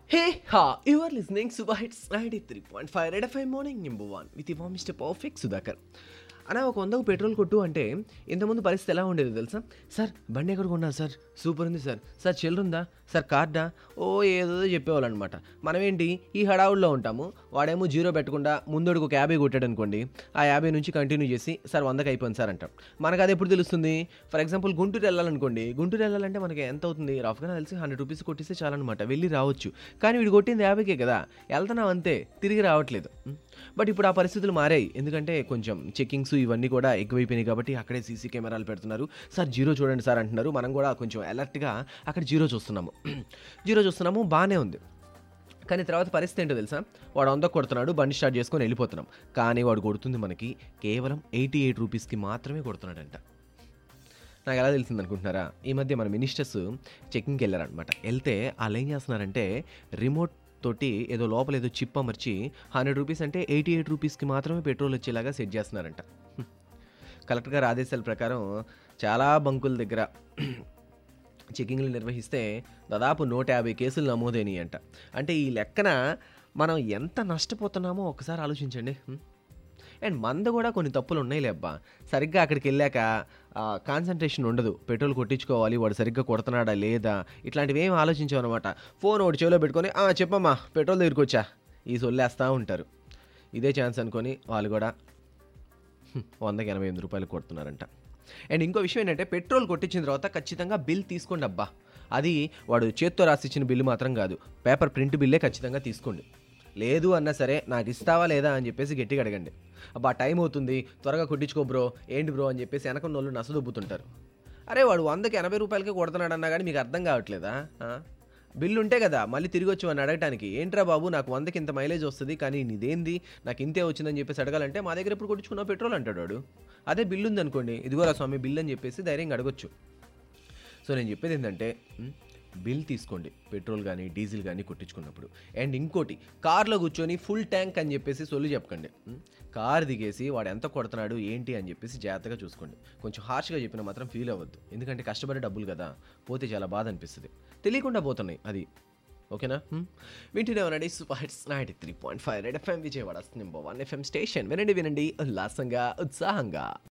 Hey, ha, you are listening Super Hits 93.5 Red FM Morning number 1 with your Mr. Perfect Sudhakar. అన్న ఒక వందకు petrol కొట్టు అంటే ఇంతకుముందు పరిస్థితి ఎలా ఉండేది తెలుసా సార్ బండి ఎక్కడ కొన్నా సార్ సూపర్ ఉంది సార్ సార్ చిల్లర ఉందా సార్ కార్డా ఓ ఏదో చెప్పేవాళ్ళు అనమాట మనమేంటి ఈ హడావుల్లో ఉంటాము వాడేమో జీరో పెట్టకుండా ముందడుగు ఒక యాభై కొట్టాడు అనుకోండి ఆ యాభై నుంచి కంటిన్యూ చేసి సార్ వందకి అయిపోయింది సార్ అంటాం మనకు అది ఎప్పుడు తెలుస్తుంది ఫర్ ఎగ్జాంపుల్ గుంటూరు వెళ్ళాలనుకోండి గుంటూరు వెళ్ళాలంటే మనకి ఎంత అవుతుంది రఫ్గా తెలిసి హండ్రెడ్ రూపీస్ కొట్టిస్తే చాలన్నమాట వెళ్ళి రావచ్చు కానీ వీడు కొట్టింది యాభైకే కదా వెళ్తున్నాం అంతే తిరిగి రావట్లేదు బట్ ఇప్పుడు ఆ పరిస్థితులు మారాయి ఎందుకంటే కొంచెం చెకింగ్స్ ఇవన్నీ కూడా ఎక్కువైపోయినాయి కాబట్టి అక్కడే సీసీ కెమెరాలు పెడుతున్నారు సార్ జీరో చూడండి సార్ అంటున్నారు మనం కూడా కొంచెం అలర్ట్గా అక్కడ జీరో చూస్తున్నాము జీరో చూస్తున్నాము బాగానే ఉంది కానీ తర్వాత పరిస్థితి ఏంటో తెలుసా వాడు వంద కొడుతున్నాడు బండి స్టార్ట్ చేసుకొని వెళ్ళిపోతున్నాం కానీ వాడు కొడుతుంది మనకి కేవలం ఎయిటీ ఎయిట్ రూపీస్కి మాత్రమే కొడుతున్నాడంట నాకు ఎలా తెలిసింది అనుకుంటున్నారా ఈ మధ్య మన మినిస్టర్స్ చెకింగ్కి వెళ్ళారనమాట వెళ్తే వాళ్ళు ఏం చేస్తున్నారంటే రిమోట్ తోటి ఏదో లోపల ఏదో చిప్ అమర్చి హండ్రెడ్ రూపీస్ అంటే ఎయిటీ ఎయిట్ రూపీస్కి మాత్రమే పెట్రోల్ వచ్చేలాగా సెట్ చేస్తున్నారంట కలెక్టర్ గారి ఆదేశాల ప్రకారం చాలా బంకుల దగ్గర చెకింగ్లు నిర్వహిస్తే దాదాపు నూట యాభై కేసులు నమోదైనాయి అంట అంటే ఈ లెక్కన మనం ఎంత నష్టపోతున్నామో ఒకసారి ఆలోచించండి హ్మ్. అండ్ మంద కూడా కొన్ని తప్పులు ఉన్నాయి అబ్బా సరిగ్గా అక్కడికి వెళ్ళాక కాన్సన్ట్రేషన్ ఉండదు పెట్రోల్ కొట్టించుకోవాలి వాడు సరిగ్గా కొడుతున్నాడా లేదా ఇట్లాంటివి ఏం ఆలోచించాం అనమాట ఫోన్ ఒకటి చెవిలో పెట్టుకొని "ఆ, చెప్పమ్మా పెట్రోల్ దగ్గరికి వచ్చా ఈ సొల్లేస్తూ ఉంటారు ఇదే ఛాన్స్ అనుకొని వాళ్ళు కూడా హ్మ్, వందకి ఎనభై ఎనిమిది రూపాయలు కొడుతున్నారంట అండ్ ఇంకో విషయం ఏంటంటే పెట్రోల్ కొట్టించిన తర్వాత ఖచ్చితంగా బిల్ తీసుకోండి అబ్బా అది వాడు చేత్తో రాసిచ్చిన బిల్లు మాత్రం కాదు పేపర్ ప్రింట్ బిల్లే ఖచ్చితంగా తీసుకోండి లేదు అన్నా సరే నాకు ఇస్తావా లేదా అని చెప్పేసి గట్టిగా అడగండి అబ్బా టైం అవుతుంది త్వరగా కొట్టించుకో బ్రో ఏంటి బ్రో అని చెప్పేసి వెనక వాళ్ళు నసదొబ్బుతుంటారు అరే వాడు వందకి ఎనభై రూపాయలకే కొడుతున్నాడు అన్నా కానీ మీకు అర్థం కావట్లేదా ఆ? బిల్లు ఉంటే కదా మళ్ళీ తిరిగి వచ్చి అని అడగటానికి ఏంట్రా బాబు నాకు వందకి ఇంత మైలేజ్ వస్తుంది కానీ నీదేంది నాకు ఇంతే వచ్చిందని చెప్పేసి అడగాలంటే మా దగ్గర ఎప్పుడు కొట్టించుకున్నావు పెట్రోల్ అంటాడు వాడు అదే బిల్లు ఉందనుకోండి ఇదిగోరా స్వామి బిల్ అని చెప్పేసి ధైర్యంగా అడగొచ్చు సో నేను చెప్పేది ఏంటంటే మ్, బిల్ తీసుకోండి పెట్రోల్ కానీ డీజిల్ కానీ కొట్టించుకున్నప్పుడు అండ్ ఇంకోటి కార్లో కూర్చొని ఫుల్ ట్యాంక్ అని చెప్పేసి సొల్లు చెప్పకండి మ్, కార్ దిగేసి వాడు ఎంత కొడుతున్నాడు ఏంటి అని చెప్పేసి జాగ్రత్తగా చూసుకోండి కొంచెం హార్ష్గా చెప్పినా మాత్రం ఫీల్ అవ్వద్దు ఎందుకంటే కష్టపడే డబ్బులు కదా పోతే చాలా బాధ అనిపిస్తుంది తెలియకుండా పోతున్నాయి అది ఓకేనా మ్? వింటూనే ఉండండి super hits ninety three point five red FM Vijayawada number one FM station వినండి వినండి ఉల్లాసంగా ఉత్సాహంగా